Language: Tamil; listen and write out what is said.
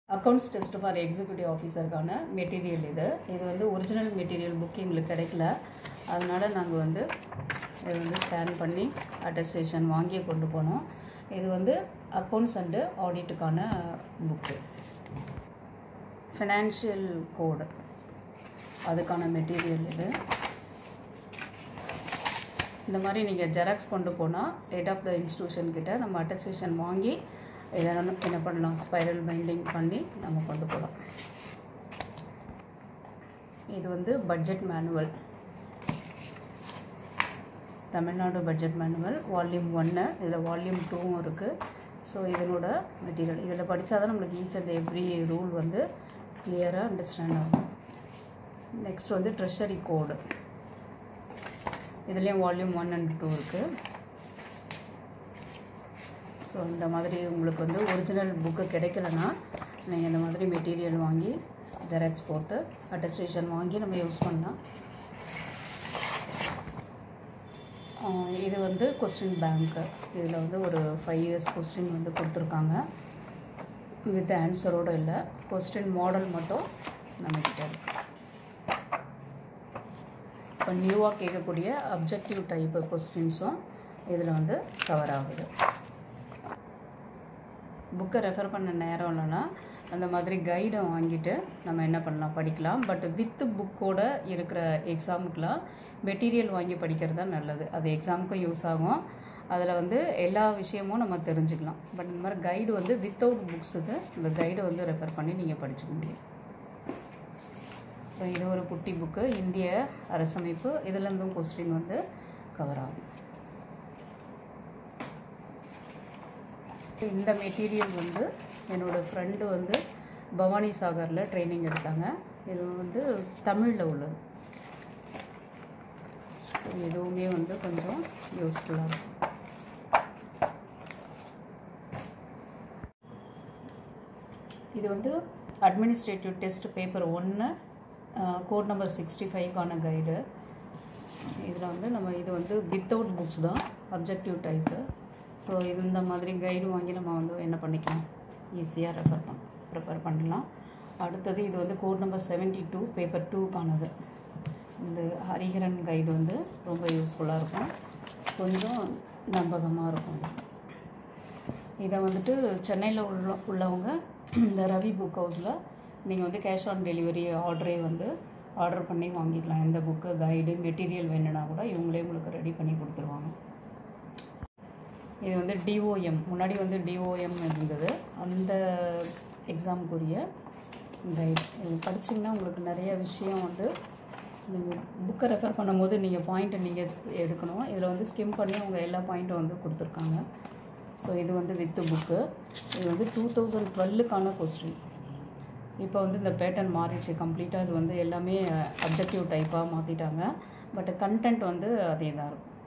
அக்கௌண்ட்ஸ் டெஸ்ட் ஃபார் எக்ஸிக்யூட்டிவ் ஆஃபீஸருக்கான மெட்டீரியல் இது இது வந்து ஒரிஜினல் மெட்டீரியல் புக் எங்களுக்கு கிடைக்கல அதனால் நாங்கள் வந்து இது வந்து ஸ்கேன் பண்ணி அட்டஸ்டேஷன் வாங்கி கொண்டு போனோம் இது வந்து அக்கௌண்ட்ஸ் அண்டு ஆடிட்டுக்கான புக்கு ஃபினான்ஷியல் கோடு அதுக்கான மெட்டீரியல் இது இந்த மாதிரி நீங்கள் ஜெராக்ஸ் கொண்டு போனால் ஹெட் ஆஃப் த இன்ஸ்டியூஷன் கிட்ட நம்ம அட்டஸ்டேஷன் வாங்கி இதை நம்ம என்ன பண்ணலாம் ஸ்பைரல் பைண்டிங் பண்ணி நம்ம கொண்டு போகலாம் இது வந்து budget manual Tamil Nadu budget manual volume ஒன்று இதில் வால்யூம் டூவும் இருக்குது ஸோ இதனோட மெட்டீரியல் இதில் படித்தா தான் நம்மளுக்கு ஈச் அண்ட் எவ்ரி ரூல் வந்து கிளியராக அண்டர்ஸ்டாண்ட் ஆகும் நெக்ஸ்ட் வந்து ட்ரெஷரி கோடு இதுலேயும் வால்யூம் ஒன் அண்ட் டூ இருக்குது ஸோ இந்த மாதிரி உங்களுக்கு வந்து ஒரிஜினல் புக்கு கிடைக்கலனா நீங்கள் இந்த மாதிரி மெட்டீரியல் வாங்கி ஜெராக்ஸ் போட்டு அட்டஸ்டேஷன் வாங்கி நம்ம யூஸ் பண்ணலாம் ஆஹ் இது வந்து கொஸ்டின் பேங்க்கு இதில் வந்து ஒரு ஃபைவ் இயர்ஸ் கொஸ்டின் வந்து கொடுத்துருக்காங்க வித் ஆன்சரோடு இல்லை கொஸ்டின் மாடல் மட்டும் நம்மக்கிட்ட இருக்கு இப்போ நியூவாக கேட்கக்கூடிய அப்ஜெக்டிவ் டைப்பு கொஸ்டின்ஸும் இதில் வந்து கவர் ஆகுது புக்கை ரெஃபர் பண்ண நேரம் இல்லைன்னா அந்த மாதிரி கைடை வாங்கிட்டு நம்ம என்ன பண்ணலாம் படிக்கலாம் பட் வித் புக்கோட இருக்கிற எக்ஸாமுக்கெலாம் மெட்டீரியல் வாங்கி படிக்கிறது தான் நல்லது அது எக்ஸாமுக்கும் யூஸ் ஆகும் அதில் வந்து எல்லா விஷயமும் நம்ம தெரிஞ்சுக்கலாம் பட் இந்த மாதிரி கைடு வந்து வித்தவுட் புக்ஸுக்கு இந்த கைடை வந்து ரெஃபர் பண்ணி நீங்கள் படிச்சுக்க முடியும் ஸோ இது ஒரு குட்டி புக்கு இந்திய அரசமைப்பு இதுலேருந்தும் கொஸ்டின் வந்து கவர் ஆகும் இந்த மெட்டீரியல் வந்து என்னோடய ஃப்ரெண்டு வந்து பவானி சாகரில் ட்ரைனிங் எடுத்தாங்க இது வந்து தமிழில் உள்ளது ஸோ இதுவுமே வந்து கொஞ்சம் யூஸ்ஃபுல்லாக இருக்கும் இது வந்து அட்மினிஸ்ட்ரேட்டிவ் டெஸ்ட் பேப்பர் ஒன்று கோட் நம்பர் சிக்ஸ்டி ஃபைவ்க்கான கைடு இதில் வந்து நம்ம இது வந்து வித்தவுட் புக்ஸ் தான் அப்ஜெக்டிவ் டைப்பு ஸோ இது இந்த மாதிரி கைடு வாங்கி நம்ம வந்து என்ன பண்ணிக்கலாம் ஈஸியாக ரெஃபர் பண்ண ப்ரிப்பேர் பண்ணலாம் அடுத்தது இது வந்து code number seventy two paper டூக்கானது இந்த ஹரிஹரன் கைடு வந்து ரொம்ப யூஸ்ஃபுல்லாக இருக்கும் கொஞ்சம் நம்பகமாக இருக்கும் இதை வந்துட்டு சென்னையில் உள்ள உள்ளவங்க இந்த ரவி புக் ஹவுஸில் நீங்கள் வந்து கேஷ் ஆன் டெலிவரி ஆர்டரே வந்து ஆர்டர் பண்ணி வாங்கிக்கலாம் எந்த புக்கு கைடு மெட்டீரியல் வேணும்னா கூட இவங்களே உங்களுக்கு ரெடி பண்ணி கொடுத்துருவாங்க இது வந்து டிஓஎம் முன்னாடி வந்து டிஓஎம் இருந்தது அந்த எக்ஸாமுக்குரிய கைட் இது படிச்சிங்கன்னா உங்களுக்கு நிறைய விஷயம் வந்து நீங்கள் புக்கை ரெஃபர் பண்ணும்போது நீங்கள் பாயிண்ட்டை நீங்கள் எடுக்கணும் இதில் வந்து ஸ்கிம் பண்ணி அவங்க எல்லா பாயிண்ட்டும் வந்து கொடுத்துருக்காங்க ஸோ இது வந்து வித்து புக்கு இது வந்து டூ தௌசண்ட் டுவெல்லுக்கான கொஸ்டின் இப்போ வந்து இந்த பேட்டர்ன் மாறிடுச்சு கம்ப்ளீட்டாக இது வந்து எல்லாமே அப்ஜெக்டிவ் டைப்பாக மாற்றிட்டாங்க பட் கண்டென்ட் வந்து அதே தான் இருக்கும்